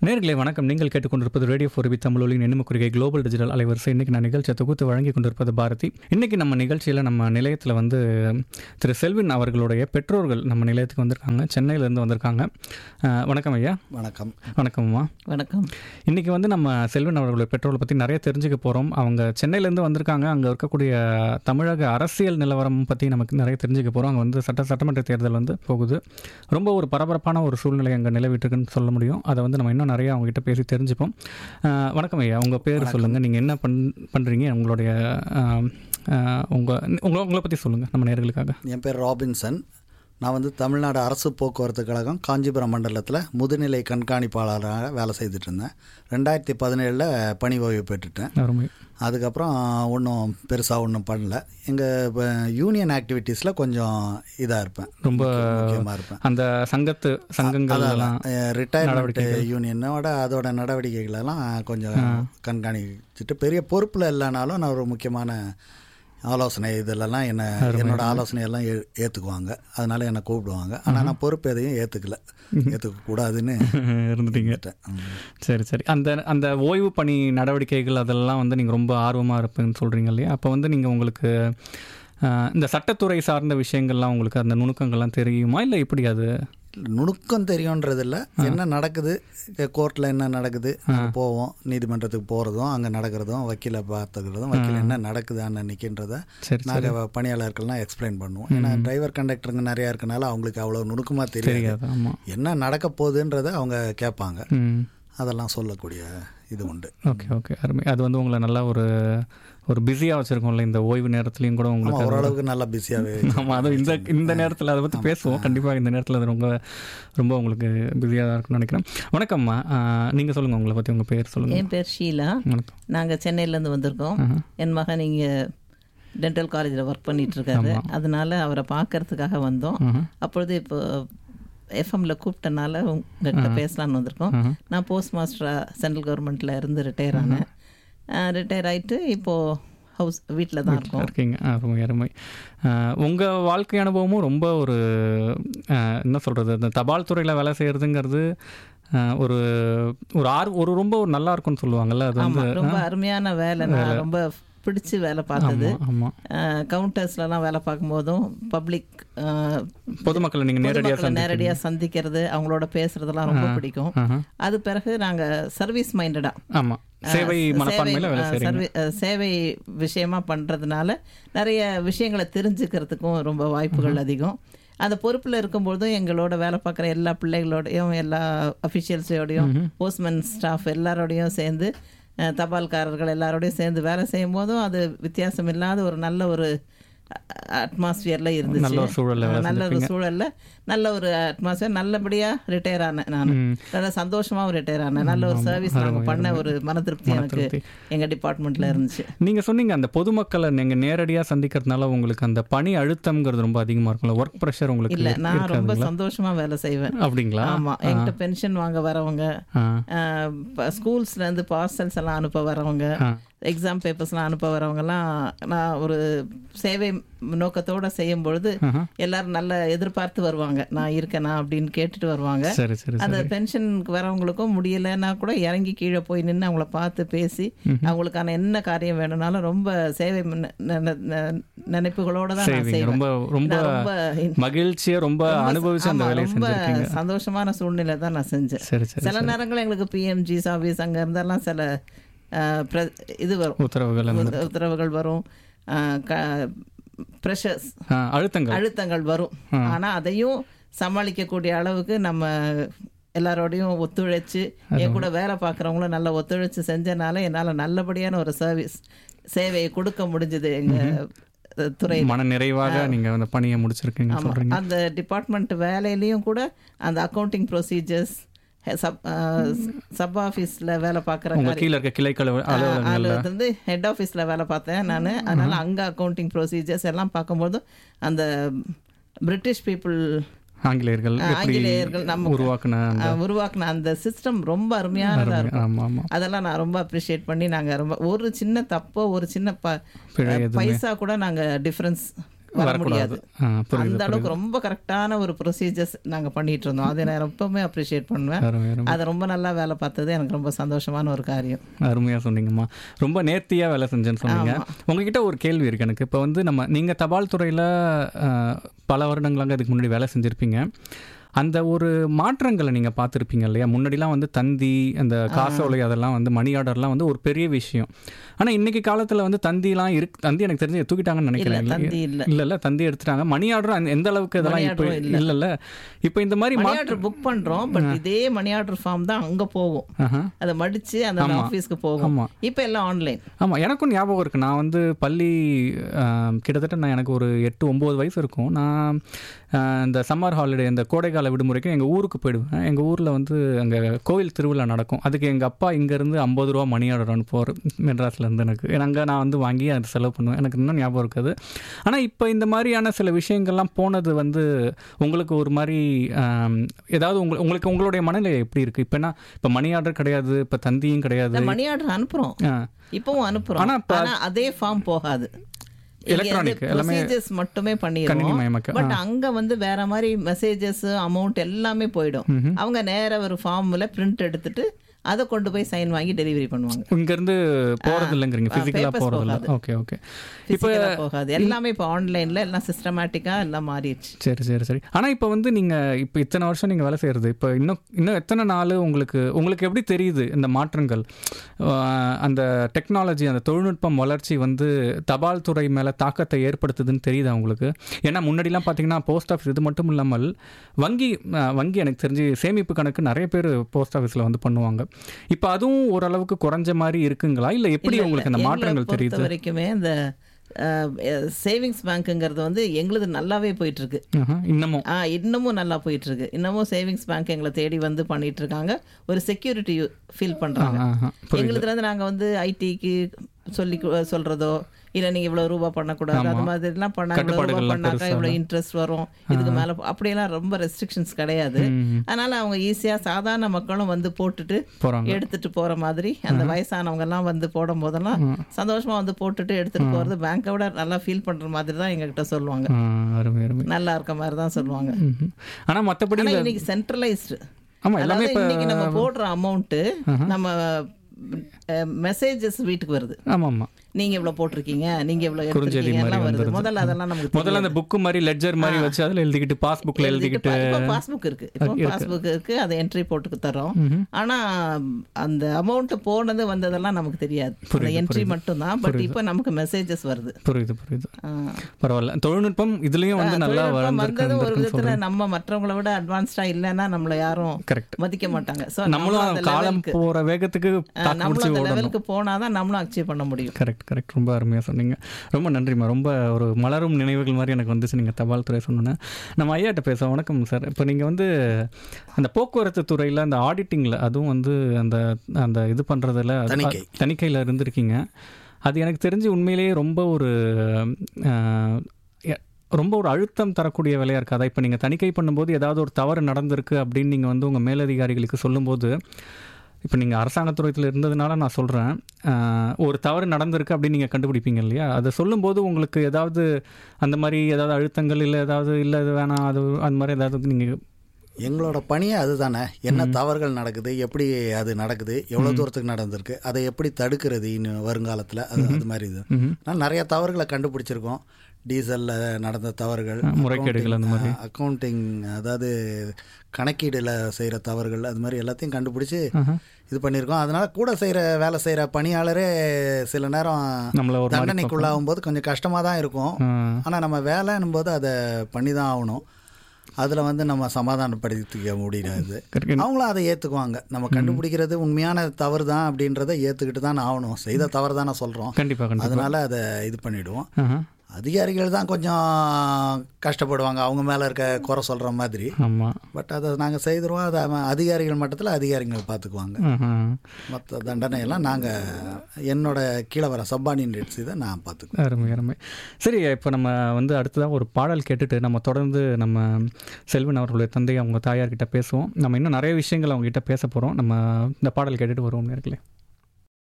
நேர்களே வணக்கம் நீங்கள் கேட்டுக்கொண்டிருப்பது ரேடியோ ஃபோர்பி தமிழொலியின் எண்ணிமக்குறிகை குளோபல் டிஜிட்டல் அலைவரிசை இன்னைக்கு நான் நிகழ்ச்சியை தொகுத்து வழங்கி கொண்டிருப்பது பாரதி இன்னைக்கு நம்ம நிகழ்ச்சியில் நம்ம நிலையத்தில் வந்து திரு செல்வின் அவர்களுடைய பெற்றோர்கள் நம்ம நிலையத்துக்கு வந்திருக்காங்க சென்னையிலேருந்து வந்திருக்காங்க அஹ், வணக்கம் ஐயா வணக்கம் வணக்கம்மா வணக்கம் இன்னைக்கு வந்து நம்ம செல்வன் அவர்களுடைய பெற்றோர்களை பற்றி நிறைய தெரிஞ்சுக்க போகிறோம் அவங்க சென்னையிலேருந்து வந்திருக்காங்க அங்கே இருக்கக்கூடிய தமிழக அரசியல் நிலவரம் பற்றி நமக்கு நிறைய தெரிஞ்சுக்க போகிறோம் அங்கே வந்து சட்ட சட்டமன்ற தேர்தல் வந்து போகுது ரொம்ப ஒரு பரபரப்பான ஒரு சூழ்நிலை அங்கே நிலவிட்டுருக்குன்னு சொல்ல முடியும் அதை வந்து நம்ம இன்னும் நிறைய அவங்ககிட்ட பேசி தெரிஞ்சுப்போம் அஹ், வணக்கம் ஐயா உங்கள் பேர் சொல்லுங்கள் நீங்கள் என்ன பண் பண்ணுறீங்க உங்களுடைய அஹ், அஹ், உங்க உங்களை உங்களை பற்றி சொல்லுங்கள் நம்ம நேர்களுக்காக என் பேர் ராபின்சன் நான் வந்து தமிழ்நாடு அரசு போக்குவரத்து கழகம் காஞ்சிபுரம் மண்டலத்தில் முதுநிலை கண்காணிப்பாளராக வேலை செய்துட்டு இருந்தேன் ரெண்டாயிரத்தி பதினேழில் பணி ஓய்வு பெற்றுட்டேன் அருமை அதுக்கப்புறம் ஒன்றும் பெருசாக ஒன்றும் பண்ணல எங்கள் யூனியன் ஆக்டிவிட்டீஸில் கொஞ்சம் இதாக இருப்பேன் ரொம்ப முக்கியமாக இருப்பேன் அந்த சங்கத்து சங்கங்கள் எல்லாம் ரிட்டையர்மெண்ட் யூனியனோட அதோட நடவடிக்கைகளெல்லாம் கொஞ்சம் கண்காணிச்சுட்டு பெரிய பொறுப்பில் இல்லைனாலும் நான் ஒரு முக்கியமான ஆலோசனை இதிலெல்லாம் என்ன என்னோட ஆலோசனை எல்லாம் ஏ- ஏத்துக்குவாங்க அதனால என்னை கூப்பிடுவாங்க ஆனால் நான் பொறுப்பு எதையும் ஏற்றுக்கல ஏற்றுக்க கூடாதுன்னு இருந்துட்டீங்க விட்டேன். ம். சரி சரி அந்த அந்த ஓய்வு பணி நடவடிக்கைகள் அதெல்லாம் வந்து நீங்கள் ரொம்ப ஆர்வமாக இருப்பேன்னு சொல்கிறீங்க இல்லையா அப்போ வந்து நீங்கள் உங்களுக்கு அஹ், இந்த சட்டத்துறை சார்ந்த விஷயங்கள்லாம் உங்களுக்கு அந்த நுணுக்கங்கள்லாம் தெரியுமா இல்லை எப்படி அது நுணுக்கம் தெரியுன்றதில்ல என்ன நடக்குது கோர்ட்டில் என்ன நடக்குது அங்க போவோம் நீதிமன்றத்துக்கு போகிறதும் அங்கே நடக்கிறதும் வக்கீலை பார்த்துக்கிறதும் வக்கீல் என்ன நடக்குது அன்னைக்குன்றத சரி சரி நாங்கள் பணியாளர்கள்லாம் எக்ஸ்பிளைன் பண்ணுவோம் ஏன்னா டிரைவர் கண்டக்டருங்க நிறையா இருக்கனால அவங்களுக்கு அவ்வளோ நுணுக்கமாக தெரியாது தெரியாது ஆமாம் என்ன நடக்க போகுதுன்றதை அவங்க கேட்பாங்க ம் அதெல்லாம் சொல்லக்கூடிய இது உண்டு ஓகே ஓகே அருமை அது வந்து உங்களை நல்லா ஒரு ஒரு பிஸியாக வச்சுருக்கோம்ல இந்த ஓய்வு நேரத்துலையும் கூட ஆமா, உங்களுக்கு அது- ஓரளவுக்கு நல்லா பிஸியாகவே ஆமாம் அதுவும் இந்த இந்த நேரத்தில் அதை பற்றி பேசுவோம் கண்டிப்பாக இந்த நேரத்தில் அது ரொம்ப ரொம்ப உங்களுக்கு பிஸியாக தான் இருக்கும்னு நினைக்கிறேன் வணக்கம்மா நீங்கள் சொல்லுங்கள் உங்களை பற்றி உங்கள் பேர் சொல்லுங்கள் என் பேர் ஷீலா வணக்கம் நாங்கள் சென்னையிலேருந்து வந்திருக்கோம் ஆஹா. என் மகன் இங்கே டென்டல் காலேஜில் ஒர்க் பண்ணிட்டு இருக்காரு அதனால அவரை பார்க்கறதுக்காக வந்தோம் ஆஹா. அப்பொழுது இப்போ எஃப்எம்ல கூப்பிட்டனால உங்ககிட்ட பேசலாம்னு வந்திருக்கோம் ஆஹா. நான் போஸ்ட் மாஸ்டராக சென்ட்ரல் கவர்மெண்ட்டில் இருந்து ரிட்டையர் ஆனேன் ரிட்டையர் ஆகிட்டு இப்போது ஹவுஸ் வீட்டில் தான் இருக்கோம் இருக்கீங்க அருமை அருமை உங்கள் வாழ்க்கை அனுபவமும் ரொம்ப ஒரு அஹ், என்ன சொல்கிறது இந்த தபால் துறையில் வேலை செய்கிறதுங்கிறது ஒரு ஒரு ஆர் ஒரு ரொம்ப ஒரு நல்லா இருக்கும்னு சொல்லுவாங்கல்ல அது வந்து ஆமாம் ரொம்ப அருமையான வேலை நான் ரொம்ப பிடிச்சி வேலை பார்த்தது ஆமாம் கவுண்டர்ஸ்லலாம் வேலை பார்க்கும்போதும் பப்ளிக் பொதுமக்களை நீங்கள் நேரடியாக பொதுமக்களை நேரடியாக சந்திக்கிறது அவங்களோட பேசுறதெல்லாம் ரொம்ப பிடிக்கும் ஆஹா. அது பிறகு நாங்கள் சர்வீஸ் மைண்டடாக ஆமாம் சேவை மனப்பான்மையில் வேலை செய்கிறீங்க சேவை விஷயமா பண்ணுறதுனால நிறைய விஷயங்களை தெரிஞ்சுக்கிறதுக்கும் ரொம்ப வாய்ப்புகள் அதிகம் அந்த பொறுப்பில் இருக்கும்பொழுதும் எங்களோட வேலை பார்க்குற எல்லா பிள்ளைகளோடையும் எல்லா அஃபிஷியல்ஸோடையும் போஸ்ட்மேன் ஸ்டாஃப் எல்லாரோடையும் சேர்ந்து அஹ், தபால்காரர்கள் எல்லாரோடையும் சேர்ந்து வேலை செய்யும் போதும் அது வித்தியாசம் இல்லாத ஒரு நல்ல ஒரு அட்மாஸ்பியரில் இருந்துச்சு நல்ல ஒரு சூழல்ல வேலை நல்ல ஒரு சூழல்ல நல்ல ஒரு அட்மாஸ்பியர் நல்லபடியா ரிட்டையர் ஆனேன் நான் நல்ல சந்தோஷமாவும் ரிட்டையர் ஆனேன் நல்ல ஒரு சர்வீஸ் நாங்க பண்ண ஒரு மன திருப்தி எனக்கு எங்க டிபார்ட்மெண்ட்ல இருந்துச்சு நீங்கள் சொன்னீங்க அந்த பொதுமக்களை நீங்கள் நேரடியாக சந்திக்கிறதுனால உங்களுக்கு அந்த பணி அழுத்தம்ங்கிறது ரொம்ப அதிகமாக இருக்கும்ல ஒர்க் ப்ரெஷர் உங்களுக்கு இல்ல நான் ரொம்ப சந்தோஷமா வேலை செய்வேன் அப்படிங்களா ஆமா என்கிட்ட பென்ஷன் வாங்க வரவங்க ஆ ஸ்கூல்ஸ்ல இருந்து பார்சல்ஸ் எல்லாம் அனுப்ப வரவங்க ஆ. எக்ஸாம் பேப்பர்ஸ்லாம் அனுப்ப வரவங்கலாம் நான் ஒரு சேவை நோக்கத்தோட செய்யும் பொழுது எல்லாரும் நல்ல எதிர்பார்த்து வருவாங்க நான் இருக்கேனா அப்படின்னு கேட்டுட்டு வருவாங்க சரி சரி அந்த பென்ஷனுக்கு வரவங்களுக்கும் முடியலைன்னா கூட இறங்கி கீழே போய் நின்று அவங்கள பார்த்து பேசி அவங்களுக்கான என்ன காரியம் வேணும்னாலும் ரொம்ப சேவை நெ- நெ- நெ- நினைப்புகளோட தான் நான் செய்வீங்க செய்வேன் ரொம்ப ரொம்ப நான் ரொம்ப மகிழ்ச்சியை ரொம்ப அனுபவிச்சு அந்த ஆமா, வேலையை ரொம்ப செஞ்சிருக்கீங்க சந்தோஷமான சூழ்நிலை தான் நான் செஞ்சேன் சரி சரி சில நேரங்கள் எங்களுக்கு பிஎம்ஜி ஆஃபீஸ் அங்க இருந்தெல்லாம் சில அஹ், பிர- இது வரும் உத்தரவுகள் அந்த- உத்த- உத்தரவுகள் வரும் ப்ரெஷர்ஸ் ஆ, அழுத்தங்கள் அழுத்தங்கள் வரும் ஆனா அதையும் சமாளிக்கக்கூடிய அளவுக்கு நம்ம எல்லாரோடையும் ஒத்துழைச்சு என் கூட வேலை பார்க்குறவங்களும் நல்லா ஒத்துழைச்சு செஞ்சனால என்னால நல்லபடியான ஒரு சர்வீஸ் சேவையை கொடுக்க முடிஞ்சது எங்க அஹ், துறை மன நிறைவாக நீங்க அந்த பணியை முடிச்சிருக்கீங்க ஆமா. சொல்றீங்க அந்த டிபார்ட்மெண்ட் வேலையிலயும் கூட அந்த அக்கௌண்டிங் ப்ரொசீஜர்ஸ் சப் சப் ஆஃபீஸில் வேலை பார்க்குற உங்க கீழ இருக்க கிளைக்கள் அலுவலகங்கள் ஆளு வந்து ஹெட் ஆஃபீஸில் வேலை பார்த்தேன் நான் அதனால அங்கே அக்கௌண்டிங் ப்ரொசீஜர்ஸ் எல்லாம் பார்க்கும்போது அந்த பிரிட்டிஷ் பீப்புள் ஆங்கிலேயர்கள் எப்படி ஆங்கிலேயர்கள் நம்ம உருவாக்குன அந்த உருவாக்குன அந்த சிஸ்டம் ரொம்ப அருமையானதா இருக்கும் ஆமா ஆமா அதெல்லாம் நான் ரொம்ப அப்ரிஷியேட் பண்ணி நாங்க ரொம்ப ஒரு சின்ன தப்போ ஒரு சின்ன ப பிழை எதுவுமே பைசா கூட நாங்க டிஃபரன்ஸ் வர வரக்கூடாது முடியாது ஆ, புரியுது அந்த அளவுக்கு ரொம்ப கரெக்டான ஒரு ப்ரொசீஜர்ஸ் நாங்க பண்ணிட்டு இருந்தோம் அதை நான் எப்பவுமே அப்ரிஷியேட் பண்ணுவேன் அருமை அருமை அதை ரொம்ப நல்லா வேலை பார்த்தது எனக்கு ரொம்ப சந்தோஷமான ஒரு காரியம் அருமையாக சொன்னீங்கம்மா ரொம்ப நேர்த்தியாக வேலை செஞ்சேன்னு சொன்னீங்க உங்ககிட்ட ஒரு கேள்வி இருக்கு எனக்கு இப்போ வந்து நம்ம நீங்கள் தபால் துறையில் பல வருடங்களாக இதுக்கு முன்னாடி வேலை செஞ்சுருப்பீங்க அந்த ஒரு மாற்றங்களை நீங்கள் பார்த்துருப்பீங்க இல்லையா முன்னாடிலாம் வந்து தந்தி அந்த காசோலை அதெல்லாம் வந்து மணி ஆர்டர்லாம் வந்து ஒரு பெரிய விஷயம் ஆனால் இன்னைக்கு காலத்தில் வந்து தந்திலாம் இருக்கு தந்தி எனக்கு தெரிஞ்சு தூக்கிட்டாங்கன்னு இல்ல நினைக்கிறேன் தந்தி இல்ல இல்ல இல்ல தந்தி எடுத்துட்டாங்க மணி ஆர்டர் எந்த அளவுக்கு இதெல்லாம் Money இப்போ order இல்ல. இல்லைல்ல இப்போ இந்த மாதிரி மணி மா- ஆர்டர் புக் பண்றோம் பட் இதே மணி ஆர்டர் ஃபார்ம் தான் அங்க போகும் ஆஹா. அதை மடிச்சு அந்த ஆஃபீஸ்க்கு போகும் ஆமா. இப்போ எல்லாம் ஆன்லைன் ஆமாம் எனக்கும் ஞாபகம் இருக்குது நான் வந்து பள்ளி ஆம், கிட்டத்தட்ட நான் எனக்கு ஒரு எட்டு ஒம்பது வயசு இருக்கும் நான் ஆ, இந்த சம்மர் ஹாலிடே இந்த கோடைக்கால விடுமுறைக்கு எங்கள் ஊருக்கு போயிடுவேன் எங்கள் ஊரில் வந்து அங்கே கோவில் திருவிழா நடக்கும் அதுக்கு எங்கள் அப்பா இங்கேருந்து ஐம்பது ரூபா மணி ஆர்டர் அனுப்புவார் மெட்ராஸ்லேருந்து எனக்கு அங்கே நான் வந்து வாங்கி அது செலவு பண்ணுவேன் எனக்கு இன்னும் ஞாபகம் இருக்குது ஆனால் இப்போ இந்த மாதிரியான சில விஷயங்கள்லாம் போனது வந்து உங்களுக்கு ஒரு மாதிரி ஆம், ஏதாவது உங்க உங்களுக்கு உங்களுடைய மனநிலை எப்படி இருக்குது இப்போ என்ன இப்போ மணி ஆர்டர் கிடையாது இப்போ தந்தியும் கிடையாது மணி ஆர்டர் அனுப்புறோம் ஆ இப்பவும் அனுப்புறோம் ஆனா இப்ப- ஆனா அதே ஃபார்ம் போகாது Electronic, எல்லாமே ப்ரொசீஜர்ஸ் மட்டுமே பண்ணிடுவோம் கணினிமயமாக்க பட் அங்க வந்து வேற மாதிரி மெசேஜஸ் அமௌண்ட் எல்லாமே போயிடும் அவங்க நேரா ஒரு ஃபார்ம்ல பிரிண்ட் எடுத்துட்டு அதை கொண்டு போய் சைன் வாங்கி டெலிவரி பண்ணுவாங்க இங்கேருந்து போகிறது இல்லைங்கிறீங்க ஆ, ஃபிசிக்கலாக papers போகிறது இல்லை போகாது. ஓகே ஓகே இப்போ Physical ஆ போகாது எல்லாமே இப்போ ஆன்லைன்ல எல்லாம் சிஸ்டமேட்டிக்கா எல்லாம் மாறிடுச்சு சரி சரி சரி ஆனால் இப்போ வந்து நீங்கள் இப்போ இத்தனை வருஷம் நீங்கள் வேலை செய்கிறது இப்போ இன்னும் இன்னும் எத்தனை நாள் உங்களுக்கு உங்களுக்கு எப்படி தெரியுது இந்த மாற்றங்கள் ஆஹ் அந்த டெக்னாலஜி அந்த தொழில்நுட்பம் வளர்ச்சி வந்து தபால் துறை மேலே தாக்கத்தை ஏற்படுத்துதுன்னு தெரியுதா உங்களுக்கு ஏன்னா முன்னாடிலாம் பார்த்தீங்கன்னா போஸ்ட் ஆஃபீஸ் இது மட்டும் இல்லாமல் வங்கி ஆஹ் வங்கி எனக்கு தெரிஞ்சு சேமிப்பு கணக்கு நிறைய பேர் போஸ்ட் ஆஃபீஸில் வந்து பண்ணுவாங்க இப்போ அதுவும் ஓரளவுக்கு குறைஞ்ச மாதிரி இருக்குங்களா இல்லை எப்படி இல்ல, உங்களுக்கு அந்த எங்களை மாற்றங்கள் பொறுத்த தெரியுது வரைக்குமே இந்த சேவிங்ஸ் பேங்க்குங்கிறது வந்து எங்களுது நல்லாவே போயிட்டு இருக்கு ஆஹா, இன்னமும் ஆ இன்னமும் நல்லா போயிட்டு இருக்கு இன்னமும் சேவிங்ஸ் பேங்க் எங்களை தேடி வந்து பண்ணிட்டு இருக்காங்க ஒரு செக்யூரிட்டி ஃபீல் பண்றாங்க ஆஹா, புரியுது எங்களுதுல இருந்து நாங்க வந்து ஐடிக்கு சொல்லி கு- சொல்றதோ இல்ல நீங்க இவ்வளவு ரூபா பண்ணக்கூடாது அது மாதிரிலாம் பண்ணா இவ்வளவு ரூபா கட்டுப்பாடுகள்லாம் பண்ணாக்கா பெருசா இவ்வளவு இன்ட்ரெஸ்ட் வரும் இதுக்கு மேல போ- அப்படியெல்லாம் ரொம்ப ரெஸ்ட்ரிக்ஷன்ஸ் கிடையாது ம். அதனால அவங்க ஈஸியா சாதாரண மக்களும் வந்து போட்டுட்டு போகிறாங்க எடுத்துட்டு போற மாதிரி அந்த வயசானவங்க எல்லாம் வந்து போடும் போதெல்லாம் சந்தோஷமா வந்து போட்டுட்டு எடுத்துட்டு போறது பேங்கை விட நல்லா ஃபீல் பண்ற மாதிரி தான் எங்ககிட்ட சொல்லுவாங்க அருமை அருமை நல்லா இருக்க மாதிரி தான் சொல்லுவாங்க ம்ஹும். ஆனா மத்தபடி ஆனா இன்னைக்கு சென்ட்ரலைஸ்டு ஆமா எல்லாமே அதாவது இப்ப இன்னைக்கு நம்ம போடுற அமௌண்ட் நம்ம மெசேஜஸ் வீட்டுக்கு வருது ஆமா ஆமா நீங்க இவ்வளவு போட்டிருக்கீங்க நீங்க இவ்வளவு குறுஞ்செய்தி எடுத்திருக்கீங்க மாதிரி எல்லாம் வருது வந்துருது. முதல்ல அதெல்லாம் நமக்கு முதல்ல அந்த புக்கு மாதிரி லெட்ஜர் மாதிரி வச்சு அதுல எழுதிக்கிட்டு பாஸ்புக்ல எழுதிக்கிட்டு பாஸ்புக் இருக்கு இப்போ பாஸ்புக் இருக்கு அதை என்ட்ரி போட்டுக்கு தரோம் ஆனா அந்த அமௌண்ட் போனது வந்ததெல்லாம் நமக்கு தெரியாது அந்த என்ட்ரி மட்டும் தான் பட் இப்போ நமக்கு மெசேஜஸ் வருது புரியுது புரியுது ஆ. பரவாயில்ல தொழில்நுட்பம் இதுலயும் வந்து நல்லா தொழில்நுட்பம் வளர்ந்துருக்கு வந்தது ஒரு விதத்துல நம்ம மற்றவங்கள விட அட்வான்ஸ்டா இல்லைன்னா நம்மள யாரும் கரெக்ட் மதிக்க மாட்டாங்க சோ நம்மளும் காலம் போற வேகத்துக்கு தாக்கு நம்மளும் பிடிச்சி அந்த ஓடணும் லெவலுக்கு போனாதான் நம்மளும் அச்சீவ் பண்ண முடியும் கரெக்ட் கரெக்ட் ரொம்ப அருமையாக சொன்னீங்க ரொம்ப நன்றிம்மா ரொம்ப ஒரு மலரும் நினைவுகள் மாதிரி எனக்கு வந்துச்சு நீங்கள் தபால் துறை சொன்னோன்னே நம்ம ஐயாட்ட பேச வணக்கம் சார் இப்போ நீங்கள் வந்து அந்த போக்குவரத்து துறையில் அந்த ஆடிட்டிங்கில் அதுவும் வந்து அந்த அந்த இது பண்ணுறதுல தணிக்கை. தணிக்கையில் இருந்திருக்கீங்க அது எனக்கு தெரிஞ்சு உண்மையிலேயே ரொம்ப ஒரு ஆஹ், எ- ரொம்ப ஒரு அழுத்தம் தரக்கூடிய வேலையாக இருக்காதா இப்போ நீங்கள் தணிக்கை பண்ணும்போது ஏதாவது ஒரு தவறு நடந்திருக்கு அப்படின்னு நீங்கள் வந்து உங்கள் மேலதிகாரிகளுக்கு சொல்லும்போது இப்போ நீங்கள் அரசாங்கத்துறையில் இருந்ததுனால நான் சொல்கிறேன் ஒரு தவறு நடந்திருக்கு அப்படின்னு நீங்கள் கண்டுபிடிப்பீங்க இல்லையா அதை சொல்லும்போது உங்களுக்கு ஏதாவது அந்த மாதிரி ஏதாவது அழுத்தங்கள் இல்லை ஏதாவது இல்லை இது வேணாம் அது அந்த மாதிரி ஏதாவது நீங்கள் எங்களோட பணியே அதுதானே என்ன தவறுகள் நடக்குது எப்படி அது நடக்குது எவ்வளோ தூரத்துக்கு நடந்திருக்கு அதை எப்படி தடுக்கிறது இன்னும் வருங்காலத்தில் அது அது மாதிரி இது நான் நிறைய தவறுகளை கண்டுபிடிச்சிருக்கோம் டீசலில் நடந்த தவறுகள் முறைகேடுகள் அந்த மாதிரி. அக்கௌண்டிங் அதாவது கணக்கீடில் செய்கிற தவறுகள் அது மாதிரி எல்லாத்தையும் கண்டுபிடிச்சி இது பண்ணியிருக்கோம் அதனால கூட செய்கிற வேலை செய்கிற பணியாளரே சில நேரம் நம்மள ஒரு மாதிரி தண்டனைக்குள்ளாகும் போது கொஞ்சம் கஷ்டமாக தான் இருக்கும் ஆ, ஆனால் நம்ம வேலைன்னும் போது அதை பண்ணி தான் ஆகணும் அதில் வந்து நம்ம சமாதானப்படுத்திக்க முடியாது correct. அவங்களும் அதை ஏற்றுக்குவாங்க நம்ம கண்டுபிடிக்கிறது உண்மையான தவறு தான் அப்படின்றத ஏற்றுக்கிட்டு தான் ஆகணும் செய்த தவறு தான் சொல்கிறோம் கண்டிப்பாக கண்டிப்பாக அதனால அதை இது பண்ணிடுவோம் ஆஹா. அதிகாரிகள் தான் கொஞ்சம் கஷ்டப்படுவாங்க அவங்க மேலே இருக்க குறை சொல்கிற மாதிரி ஆமாம் பட் அதை நாங்கள் செய்திருவோம் அதை அவன் அதிகாரிகள் மட்டத்தில் அதிகாரிகள் பார்த்துக்குவாங்க ஆஹா. மற்ற தண்டனையெல்லாம் நாங்கள் என்னோட கீழே வர சப்பார்டினேட்ஸ் இதை நான் பார்த்துக்குவேன் அருமை அருமை சரி இப்போ நம்ம வந்து அடுத்ததாக ஒரு பாடல் கேட்டுட்டு நம்ம தொடர்ந்து நம்ம செல்வன் அவர்களுடைய தந்தை அவங்க தாயார்கிட்ட பேசுவோம் நம்ம இன்னும் நிறைய விஷயங்கள் அவங்க கிட்ட பேச போகிறோம் நம்ம இந்த பாடல் கேட்டுட்டு வருவோம் நேர்களே